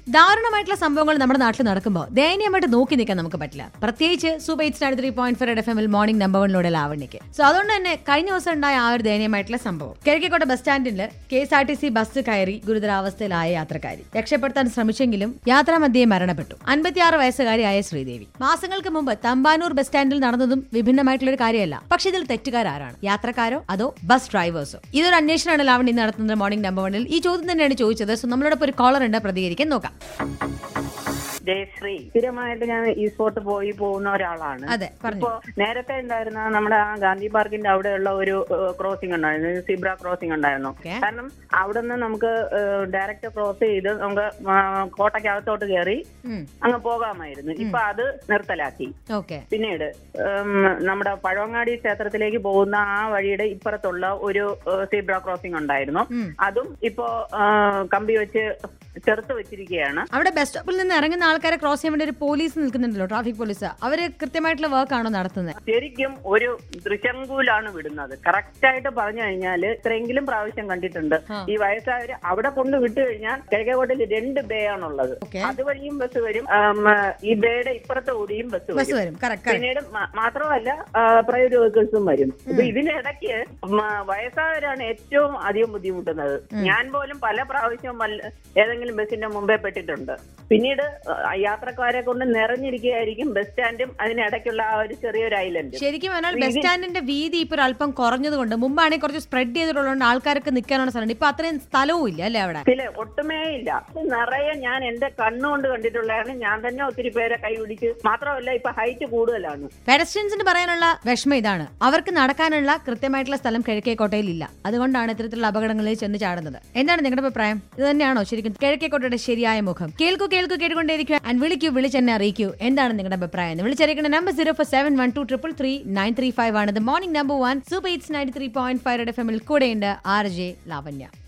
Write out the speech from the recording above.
ദാരുണമായിട്ടുള്ള സംഭവങ്ങൾ നമ്മുടെ നാട്ടിൽ നടക്കുമ്പോൾ ദയനീയമായിട്ട് നോക്കി നിൽക്കാൻ നമുക്ക് പറ്റില്ല പ്രത്യേകിച്ച് super eight star three point four F എമ്മിൽ മോർണിംഗ് നമ്പർ വണ്ണിലൂടെ ലാവണ്യക്ക് സോ അതുകൊണ്ട് തന്നെ കഴിഞ്ഞ ദിവസം ഉണ്ടായ ആ ഒരു ദയനീയമായിട്ടുള്ള സംഭവം കിഴക്കേക്കോട്ട ബസ് സ്റ്റാൻഡിൽ K S R T C bus കയറി ഗുരുതരാവസ്ഥയിലായ യാത്രക്കാരി രക്ഷപ്പെടുത്താൻ ശ്രമിച്ചെങ്കിലും യാത്രാമധ്യേ മരണപ്പെട്ടു അൻപത്തിയാറ് വയസ്സുകാരിയായ ശ്രീദേവി മാസങ്ങൾക്ക് മുമ്പ് തമ്പാനൂർ ബസ് സ്റ്റാൻഡിൽ നടന്നതും വിഭിന്നമായിട്ടുള്ള ഒരു കാര്യമല്ല പക്ഷെ ഇതിൽ തെറ്റുകാരാണ് യാത്രക്കാരോ അതോ ബസ് ഡ്രൈവേഴ്സോ ഇതൊരു അന്വേഷണമാണ് ലാവണ്യ ഇന്ന് നടത്തുന്നത് മോർണിംഗ് നമ്പർ വണ്ണിൽ ഈ ചോദ്യം തന്നെയാണ് ചോദിച്ചത് സോ നമ്മളോടൊപ്പം ഒരു കോളർ ഉണ്ട് പ്രതികരിക്കാൻ നോക്കാം ജയശ്രീ സ്ഥിരമായിട്ട് ഞാൻ ഈ സ്പോട്ട് പോയി പോകുന്ന ഒരാളാണ് അതെ പറഞ്ഞു ഇപ്പോ നേരത്തെ ഉണ്ടായിരുന്ന നമ്മുടെ ആ ഗാന്ധി പാർക്കിന്റെ അവിടെയുള്ള ഒരു ക്രോസിംഗ് ഉണ്ടായിരുന്നു സിബ്ര ക്രോസിംഗ് ഉണ്ടായിരുന്നു Okay. കാരണം അവിടെ നിന്ന് നമുക്ക് ഡയറക്റ്റ് ക്രോസ് ചെയ്ത് നമുക്ക് ആ, കോട്ടയ്ക്കകത്തോട്ട് കയറി ഉം. അങ്ങ് പോകാമായിരുന്നു ഇപ്പൊ അത് നിർത്തലാക്കി ഓക്കെ പിന്നീട് ഉം, നമ്മുടെ പഴവങ്ങാടി ക്ഷേത്രത്തിലേക്ക് പോകുന്ന ആ വഴിയുടെ ഇപ്പുറത്തുള്ള ഒരു സീബ്ര ക്രോസിംഗ് ഉണ്ടായിരുന്നു ഉം. അതും ഇപ്പോ ആ, കമ്പി വെച്ച് ചെറുത്ത് വെച്ചിരിക്കുകയാണ് അവിടെ ബസ് സ്റ്റോപ്പിൽ നിന്ന് ഇറങ്ങുന്ന ആൾക്കാരെ ക്രോസ് ചെയ്യാൻ വേണ്ടി ഒരു പോലീസ് നിൽക്കുന്നുണ്ടല്ലോ ട്രാഫിക് പോലീസ് അവര് കൃത്യമായിട്ടുള്ള വർക്ക് ആണോ നടത്തുന്നത് ശരിക്കും ഒരു തൃശങ്കൂലാണ് വിടുന്നത് കറക്റ്റ് ആയിട്ട് പറഞ്ഞു കഴിഞ്ഞാൽ ഇത്രയെങ്കിലും പ്രാവശ്യം കണ്ടിട്ടുണ്ട് ആ. ഈ വയസ്സായവര് അവിടെ കൊണ്ട് വിട്ടു കഴിഞ്ഞാൽ കിഴക്കേക്കോട്ടയിൽ രണ്ട് ബേ ആണുള്ളത് Okay. അതുവഴിയും ബസ് വരും ആം, ഈ ബേയുടെ ഇപ്പുറത്തെ കൂടിയും ബസ് ബസ് വരും വരും കറക്റ്റ് കറക്റ്റ് പിന്നീട് മ- മാത്രമല്ല പ്രൈവറ്റ് വെഹിക്കിൾസും വരും അപ്പൊ ഇതിനിടയ്ക്ക് മ- വയസ്സായവരാണ് ഏറ്റവും അധികം ബുദ്ധിമുട്ടുന്നത് ഞാൻ പോലും പല പ്രാവശ്യം വല്ല- ഏതെങ്കിലും ബസ്സിന്റെ മുമ്പേ പെട്ടിട്ടുണ്ട് പിന്നീട് ആ, യാത്രക്കാരെ കൊണ്ട് നിറഞ്ഞിരിക്കുകയായിരിക്കും ബസ് സ്റ്റാൻഡും അതിനിടയ്ക്കുള്ള ആ ഒരു ചെറിയൊരു ഐലൻഡ് ശരിക്കും പറഞ്ഞാൽ ബസ് സ്റ്റാൻഡിന്റെ വീതി ഇപ്പൊ ഒരു അല്പം കുറഞ്ഞതുകൊണ്ട് മുമ്പാണെങ്കിൽ കുറച്ച് സ്പ്രെഡ് ചെയ്തിട്ടുള്ളതുകൊണ്ട് ആൾക്കാർക്ക് നിൽക്കാനുള്ള സ്ഥലമുണ്ട് ഇപ്പൊ അത്രയും സ്ഥലവും ഇല്ല അല്ലേ അവിടെ ഇല്ല ഒട്ടുമേ ഇല്ല ഇത് നിറയെ ഞാൻ എന്റെ കണ്ണുകൊണ്ട് കണ്ടിട്ടുള്ളതാണ് ഞാൻ തന്നെ ഒത്തിരി പേരെ കൈപിടിച്ച് മാത്രമല്ല ഇപ്പൊ ഹൈറ്റ് കൂടുതലാണ് പെഡസ്ട്രിയൻസിന് പറയാനുള്ള വിഷമം ഇതാണ് അവർക്ക് നടക്കാനുള്ള കൃത്യമായിട്ടുള്ള സ്ഥലം കിഴക്കേക്കോട്ടയിൽ ഇല്ല അതുകൊണ്ടാണ് ഇത്തരത്തിലുള്ള അപകടങ്ങളിൽ ചെന്ന് ചാടുന്നത് എന്താണ് നിങ്ങളുടെ അഭിപ്രായം ഇത് തന്നെയാണോ ശരിക്കും കിഴക്കേക്കോട്ടയുടെ ശരിയായ മുഖം കേൾക്കൂ കേൾക്കൂ കേട്ടുകൊണ്ടേയിരിക്കുക ആൻഡ് വിളിക്കൂ വിളിച്ചെന്നെ അറിയിക്കൂ എന്താണ് നിങ്ങളുടെ അഭിപ്രായം എന്ന് വിളിച്ചറിയിക്കുന്ന number zero four seven one two triple three nine three five ആണ് morning number one super eights ninety three point five F എമ്മിൽ കൂടെയുണ്ട് ആർ ജെ ലാവണ്യ